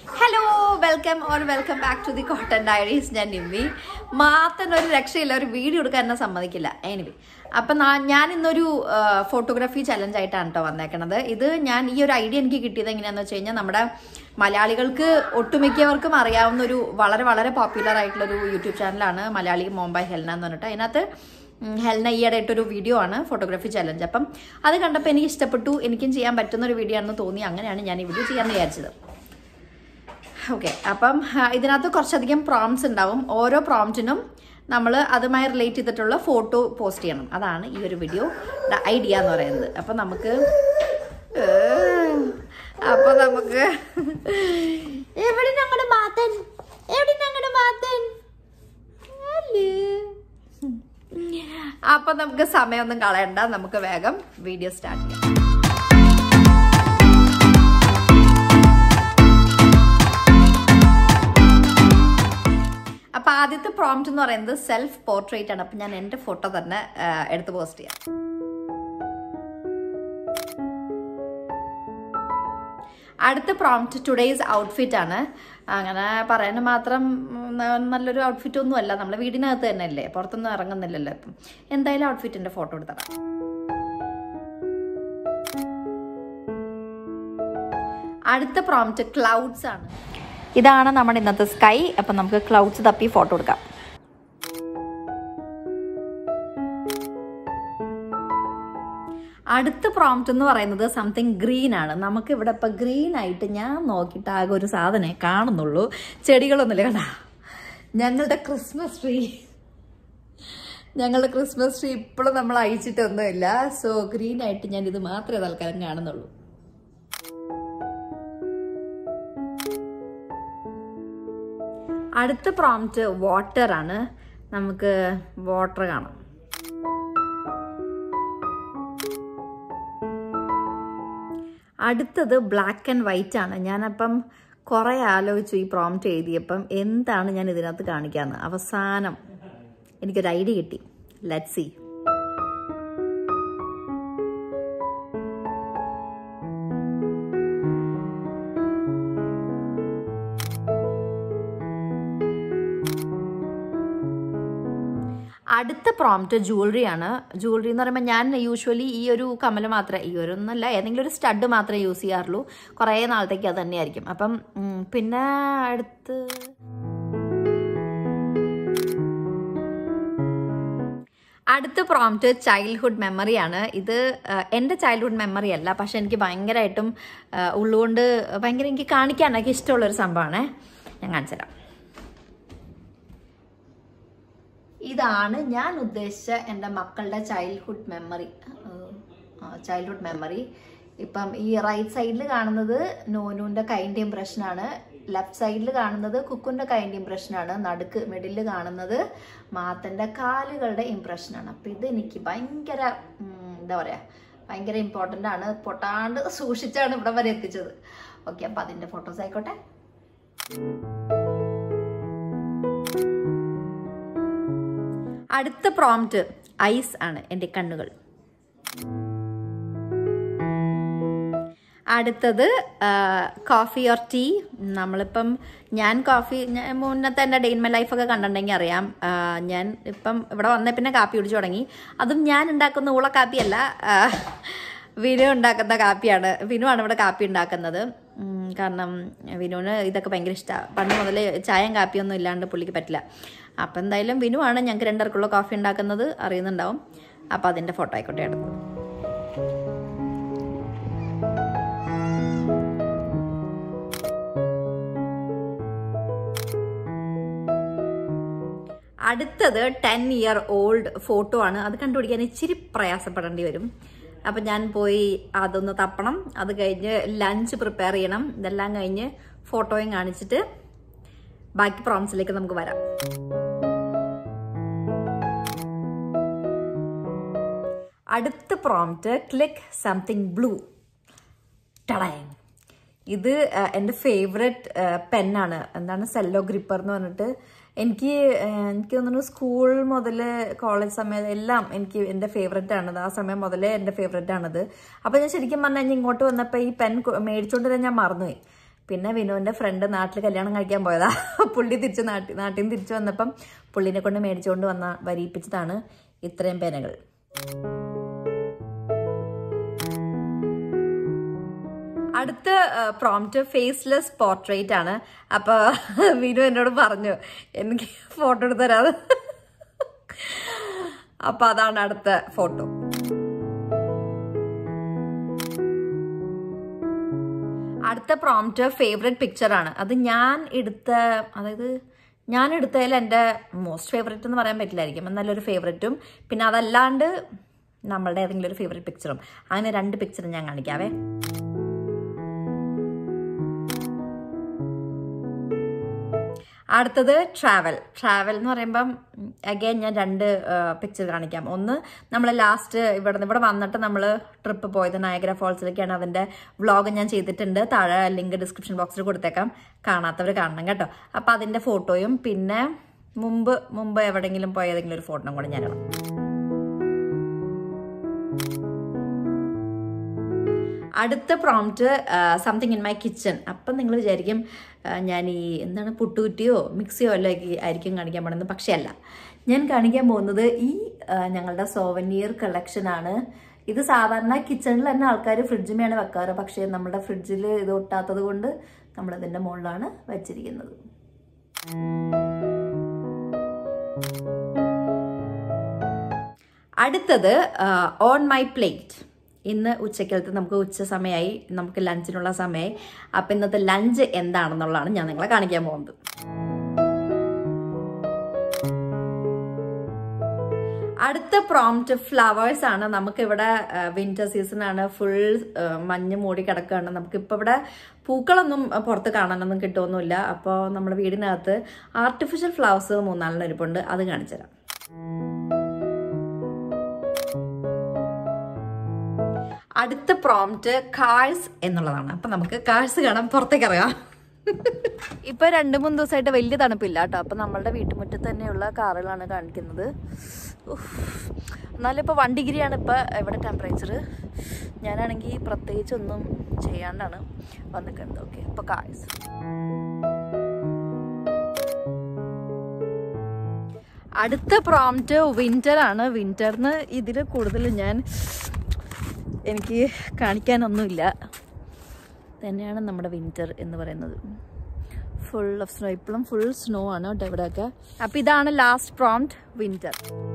hello welcome or welcome back to the cotton diaries ഞാൻ നിമ്മി മാത്രം ഒരു രക്ഷയില്ല ഒരു വീഡിയോ എടുക്കാൻ എന്നെ സമ്മതിക്കില്ല എനിവി അപ്പം ഞാൻ ഇന്നൊരു ഫോട്ടോഗ്രാഫി ചലഞ്ച് ആയിട്ടാണ് കേട്ടോ വന്നേക്കണത് ഇത് ഞാൻ ഈ ഒരു ഐഡിയ എനിക്ക് കിട്ടിയത് എങ്ങനെയാണെന്ന് വെച്ച് കഴിഞ്ഞാൽ നമ്മുടെ മലയാളികൾക്ക് ഒട്ടുമിക്കവർക്കും അറിയാവുന്ന ഒരു വളരെ വളരെ പോപ്പുലർ ആയിട്ടുള്ള ഒരു യൂട്യൂബ് ചാനലാണ് മലയാളി മുംബൈ ഹെൽന എന്ന് പറഞ്ഞിട്ട് അതിനകത്ത് ഉം, ഹെൽന ഈയിടെ ഇട്ടൊരു വീഡിയോ ആണ് ഫോട്ടോഗ്രാഫി ചലഞ്ച് അപ്പം അത് കണ്ടപ്പോൾ എനിക്ക് ഇഷ്ടപ്പെട്ടു എനിക്കും ചെയ്യാൻ പറ്റുന്ന ഒരു വീഡിയോ ആണെന്ന് തോന്നി അങ്ങനെയാണ് ഞാൻ ഈ വീഡിയോ ചെയ്യാമെന്ന് വിചാരിച്ചത് ഓക്കെ അപ്പം ആ, ഇതിനകത്ത് കുറച്ചധികം പ്രോംസ് ഉണ്ടാവും ഓരോ പ്രോംറ്റിനും നമ്മൾ അതുമായി റിലേറ്റ് ചെയ്തിട്ടുള്ള ഫോട്ടോ പോസ്റ്റ് ചെയ്യണം അതാണ് ഈ ഒരു വീഡിയോ ഐഡിയ എന്ന് പറയുന്നത് അപ്പം നമുക്ക് ഏഹ്, അപ്പൊ നമുക്ക് എവിടെ ഞങ്ങളുടെ മാത്തൻ എവിടെ ഞങ്ങളുടെ മാത്തൻ അല്ലേ അപ്പൊ നമുക്ക് സമയമൊന്നും കളയണ്ട നമുക്ക് വേഗം വീഡിയോ സ്റ്റാർട്ട് ചെയ്യാം അപ്പൊ ആദ്യത്തെ പ്രോംപ്റ്റ് എന്ന് പറയുന്നത് സെൽഫ് പോർട്രേറ്റ് ആണ് അപ്പൊ ഞാൻ എന്റെ ഫോട്ടോ തന്നെ ആ, എടുത്ത് പോസ്റ്റ് ചെയ്യാം അടുത്ത പ്രോംപ്റ്റ് ടുഡേയ്സ് ഔട്ട്ഫിറ്റ് ആണ് അങ്ങനെ പറയാൻ മാത്രം ഉം, ന- നല്ലൊരു ഔട്ട്ഫിറ്റ് ഒന്നും അല്ല നമ്മൾ വീടിനകത്ത് തന്നെ അല്ലേ പുറത്തൊന്നും ഇറങ്ങുന്നില്ലല്ലോ ഇപ്പം എന്തായാലും ഔട്ട്ഫിറ്റിന്റെ ഫോട്ടോ എടുത്തടാം അടുത്ത പ്രോംപ്റ്റ് ക്ലൗഡ്സ് ആണ് ഇതാണ് നമ്മുടെ ഇന്നത്തെ സ്കൈ അപ്പം നമുക്ക് ക്ലൗഡ്സ് തപ്പി ഫോട്ടോ എടുക്കാം അടുത്ത പ്രോംപ്റ്റ് എന്ന് പറയുന്നത് സംതിങ് ഗ്രീൻ ആണ് നമുക്ക് ഇവിടെ ഇപ്പം ഗ്രീൻ ആയിട്ട് ഞാൻ നോക്കിയിട്ട് ആകെ ഒരു സാധനമേ കാണുന്നുള്ളൂ ചെടികളൊന്നുമില്ല കണ്ടാ ഞങ്ങളുടെ ക്രിസ്മസ് ട്രീ ഞങ്ങളുടെ ക്രിസ്മസ് ട്രീ ഇപ്പോഴും നമ്മൾ അയച്ചിട്ടൊന്നുമില്ല സോ ഗ്രീൻ ആയിട്ട് ഞാൻ ഇത് മാത്രമേ തൽക്കാലം കാണുന്നുള്ളൂ അടുത്ത പ്രോംപ്റ്റ് വാട്ടർ ആണ് നമുക്ക് വാട്ടർ കാണാം അടുത്തത് ബ്ലാക്ക് ആൻഡ് വൈറ്റ് ആണ് ഞാനപ്പം കുറേ ആലോചിച്ചു ഈ പ്രോംപ്റ്റ് എഴുതിയപ്പം എന്താണ് ഞാൻ ഇതിനകത്ത് കാണിക്കാന്ന് അവസാനം എനിക്കൊരു ഐഡിയ കിട്ടി ലെറ്റ് സി അടുത്ത പ്രോംപ്റ്റ് ജുവലറി ആണ് ജുവലറി എന്ന് പറയുമ്പോൾ ഞാൻ യൂഷ്വലി ഈ ഒരു കമ്മൽ മാത്രമേ ഈ ഒരു ഒന്നല്ല ഏതെങ്കിലും ഒരു സ്റ്റഡ് മാത്രമേ യൂസ് ചെയ്യാറുള്ളൂ കുറേ നാളത്തേക്ക് അത് തന്നെയായിരിക്കും അപ്പം ഉം, പിന്നെ അടുത്ത് അടുത്ത പ്രോംപ്റ്റ് ചൈൽഡ്ഹുഡ് മെമ്മറി ആണ് ഇത് ആ, എൻ്റെ ചൈൽഡ്ഹുഡ് മെമ്മറി അല്ല പക്ഷെ എനിക്ക് ഭയങ്കരമായിട്ടും ആ, ഉള്ളുകൊണ്ട് ഭയങ്കര എനിക്ക് കാണിക്കാനൊക്കെ ഇഷ്ടമുള്ളൊരു സംഭവമാണേ ഞാൻ കാണിച്ചു തരാം ഇതാണ് ഞാൻ ഉദ്ദേശിച്ച എൻ്റെ മക്കളുടെ ചൈൽഡ്ഹുഡ് മെമ്മറി ചൈൽഡ്ഹുഡ് മെമ്മറി ഇപ്പം ഈ റൈറ്റ് സൈഡിൽ കാണുന്നത് നോനുവിൻ്റെ കൈൻ്റെ ഇംപ്രഷനാണ് ലെഫ്റ്റ് സൈഡിൽ കാണുന്നത് കുക്കുൻ്റെ കൈൻ്റെ ഇംപ്രഷനാണ് നടുക്ക് മിഡിൽ കാണുന്നത് മാത്തൻ്റെ കാലുകളുടെ ഇംപ്രഷനാണ് അപ്പം ഇത് എനിക്ക് ഭയങ്കര ഉം, എന്താ പറയുക ഭയങ്കര ഇമ്പോർട്ടൻ്റ് ആണ് പൊട്ടാണ്ട് സൂക്ഷിച്ചാണ് ഇവിടെ വരെ എത്തിച്ചത് ഓക്കെ അപ്പം അതിൻ്റെ ഫോട്ടോസ് ആയിക്കോട്ടെ അടുത്ത പ്രോംപ്റ്റ് ഐസ് ആണ് എൻ്റെ കണ്ണുകൾ അടുത്തത് കോഫി ഓർ ടീ നമ്മളിപ്പം ഞാൻ കോഫി ഞാൻ മുന്നത്തെ എൻ്റെ ഡെയിൻ മൈ ലൈഫൊക്കെ കണ്ടിട്ടുണ്ടെങ്കിൽ അറിയാം ആ, ഞാൻ ഇപ്പം ഇവിടെ വന്ന പിന്നെ കാപ്പി കുടിച്ചു തുടങ്ങി അതും ഞാൻ ഉണ്ടാക്കുന്ന ഊള കാപ്പിയല്ല ആ, വിനു ഉണ്ടാക്കുന്ന കാപ്പിയാണ് വിനുവാണ് ഇവിടെ കാപ്പി ഉണ്ടാക്കുന്നത് ഉം, കാരണം വിനുവിന് ഇതൊക്കെ ഭയങ്കര ഇഷ്ടമാണ് പണ്ട് മുതൽ ചായയും കാപ്പിയൊന്നും ഇല്ലാണ്ട് പുള്ളിക്ക് പറ്റില്ല അപ്പം എന്തായാലും വിനുവാണ് ഞങ്ങൾക്ക് രണ്ടുപേർക്കുള്ള കോഫി ഉണ്ടാക്കുന്നത് അറിയുന്നുണ്ടാവും അപ്പം അതിൻ്റെ ഫോട്ടോ ആയിക്കോട്ടെ എടുത്തു അടുത്തത് ടെൻ ഇയർ ഓൾഡ് ഫോട്ടോ ആണ് അത് കണ്ടുപിടിക്കാൻ ഇച്ചിരി പ്രയാസപ്പെടേണ്ടി വരും അപ്പം ഞാൻ പോയി അതൊന്ന് തപ്പണം അത് കഴിഞ്ഞ് ലഞ്ച് പ്രിപ്പയർ ചെയ്യണം ഇതെല്ലാം കഴിഞ്ഞ് ഫോട്ടോയും കാണിച്ചിട്ട് ബാക്കി പ്രോംസിലേക്ക് നമുക്ക് വരാം അടുത്ത പ്രോംപ്റ്റ് ക്ലിക്ക് സംതിങ് ബ്ലൂ ടടയം ഇത് ആ, എൻ്റെ ഫേവററ്റ് പെന്നാണ് എന്താണ് സെല്ലോ ഗ്രിപ്പർ എന്ന് പറഞ്ഞിട്ട് എനിക്ക് ആ, എനിക്ക് തോന്നുന്നു സ്കൂൾ മുതൽ കോളേജ് സമയം എല്ലാം എനിക്ക് എൻ്റെ ഫേവററ്റ് ആണത് ആ സമയം മുതലേ എൻ്റെ ഫേവററ്റ് ആണത് അപ്പോൾ ഞാൻ ശരിക്കും പറഞ്ഞു കഴിഞ്ഞാൽ ഇങ്ങോട്ട് വന്നപ്പോൾ ഈ പെൻ കൊ- മേടിച്ചോണ്ട് വരാൻ ഞാൻ മറന്നുപോയി പിന്നെ വിനുവിന്റെ ഫ്രണ്ട് നാട്ടിൽ കല്യാണം കഴിക്കാൻ പോയതാ പുള്ളി തിരിച്ച് നാട്ടിൽ നാട്ടിൽ നിന്ന് തിരിച്ചു വന്നപ്പം പുള്ളിനെ കൊണ്ട് മേടിച്ചുകൊണ്ട് വന്ന വരിയിപ്പിച്ചതാണ് ഇത്രയും പേനകൾ അടുത്ത പ്രോംപ്റ്റ് ഫേസ്ലെസ് പോർട്രേറ്റ് ആണ് അപ്പൊ വിനു എന്നോട് പറഞ്ഞു എനിക്ക് ഫോട്ടോ എടുത്ത് തരാതെ അപ്പൊ അതാണ് അടുത്ത ഫോട്ടോ അടുത്ത പ്രോംപ്റ്റ് ഫേവറേറ്റ് പിക്ചർ ആണ് അത് ഞാൻ എടുത്ത അതായത് ഞാൻ എടുത്തതിൽ എൻ്റെ മോസ്റ്റ് ഫേവറേറ്റ് എന്ന് പറയാൻ പറ്റില്ലായിരിക്കും എന്നാലും ഒരു ഫേവറേറ്റും പിന്നെ അതല്ലാണ്ട് നമ്മളുടെ ഏതെങ്കിലും ഒരു ഫേവറേറ്റ് പിക്ചറും അങ്ങനെ രണ്ട് പിക്ചറും ഞാൻ കാണിക്കാവേ അടുത്തത് ട്രാവൽ ട്രാവൽ എന്ന് പറയുമ്പം അഗൈൻ ഞാൻ രണ്ട് പിക്ചർ കാണിക്കാം ഒന്ന് നമ്മൾ ലാസ്റ്റ് ഇവിടെ ഇവിടെ വന്നിട്ട് നമ്മൾ ട്രിപ്പ് പോയത് നയഗ്ര ഫോൾസിലേക്കാണ് അതിൻ്റെ വ്ളോഗ് ഞാൻ ചെയ്തിട്ടുണ്ട് താഴെ ലിങ്ക് ഡിസ്ക്രിപ്ഷൻ ബോക്സിൽ കൊടുത്തേക്കാം കാണാത്തവർ കാണണം കേട്ടോ അപ്പം അതിൻ്റെ ഫോട്ടോയും പിന്നെ മുമ്പ് മുമ്പ് എവിടെയെങ്കിലും പോയ ഏതെങ്കിലും ഒരു ഫോട്ടോ കൂടെ ഞാൻ ഇടാം അടുത്ത prompt something in my kitchen അപ്പം നിങ്ങൾ വിചാരിക്കും ഞാൻ ഈ എന്താണ് പുട്ടുകുറ്റിയോ മിക്സിയോ അല്ല ആയിരിക്കും കാണിക്കാൻ പോകുന്നത് പക്ഷേ അല്ല ഞാൻ കാണിക്കാൻ പോകുന്നത് ഈ ഞങ്ങളുടെ സോവനിയർ കളക്ഷനാണ് ഇത് സാധാരണ കിച്ചണിൽ തന്നെ ആൾക്കാർ ഫ്രിഡ്ജിമേണ് വെക്കാറ് പക്ഷേ നമ്മുടെ ഫ്രിഡ്ജിൽ ഇത് ഒട്ടാത്തത് കൊണ്ട് നമ്മളിതിൻ്റെ മുകളിലാണ് വെച്ചിരിക്കുന്നത് അടുത്തത് ഓൺ മൈ പ്ലേറ്റ് ഇന്ന് ഉച്ചക്കലത്ത് നമുക്ക് ഉച്ച സമയമായി നമുക്ക് ലഞ്ചിനുള്ള സമയമായി അപ്പം ഇന്നത്തെ ലഞ്ച് എന്താണെന്നുള്ളതാണ് ഞാൻ നിങ്ങളെ കാണിക്കാൻ പോകുന്നത് അടുത്ത പ്രോംപ്റ്റ് ഫ്ലവേഴ്സ് ആണ് നമുക്കിവിടെ വിന്റർ സീസൺ ആണ് ഫുൾ മഞ്ഞ് മൂടി കിടക്കുകയാണ് നമുക്കിപ്പോൾ ഇവിടെ പൂക്കളൊന്നും പുറത്ത് കാണാനൊന്നും കിട്ടുമൊന്നുമില്ല അപ്പോൾ നമ്മുടെ വീടിനകത്ത് ആർട്ടിഫിഷ്യൽ ഫ്ലവേഴ്സ് മൂന്നാലിന് ഇരിപ്പുണ്ട് അത് കാണിച്ചു തരാം അടുത്ത പ്രോംപ്റ്റ് കാഴ്സ് എന്നുള്ളതാണ് അപ്പൊ നമുക്ക് കാഴ്സ് കാണാൻ പുറത്തേക്ക് ഇറങ്ങാം ഇപ്പൊ രണ്ടു മൂന്ന് ദിവസമായിട്ട് വലിയ തണുപ്പില്ല കേട്ടോ അപ്പൊ നമ്മളുടെ വീട്ടുമുറ്റത്ത് തന്നെയുള്ള കാറുകളാണ് കാണിക്കുന്നത് എന്നാലും ഇപ്പൊ വൺ ഡിഗ്രിയാണ് ഇപ്പൊ ഇവിടെ ടെമ്പറേച്ചർ ഞാനാണെങ്കിൽ പ്രത്യേകിച്ച് ഒന്നും ചെയ്യാണ്ടാണ് വന്നിട്ടുണ്ട് ഓക്കെ ഇപ്പൊ കാഴ്സ് അടുത്ത പ്രോംപ്റ്റ് വിന്റർ ആണ് വിന്ററിന് ഇതിൽ കൂടുതൽ ഞാൻ എനിക്ക് കാണിക്കാനൊന്നുമില്ല തന്നെയാണ് നമ്മുടെ വിന്റർ എന്ന് പറയുന്നത് ഫുൾ ഓഫ് സ്നോ ഇപ്പോഴും ഫുൾ സ്നോ ആണ് കേട്ടോ ഇവിടെയൊക്കെ അപ്പം ഇതാണ് ലാസ്റ്റ് പ്രോംപ്റ്റ് വിന്റർ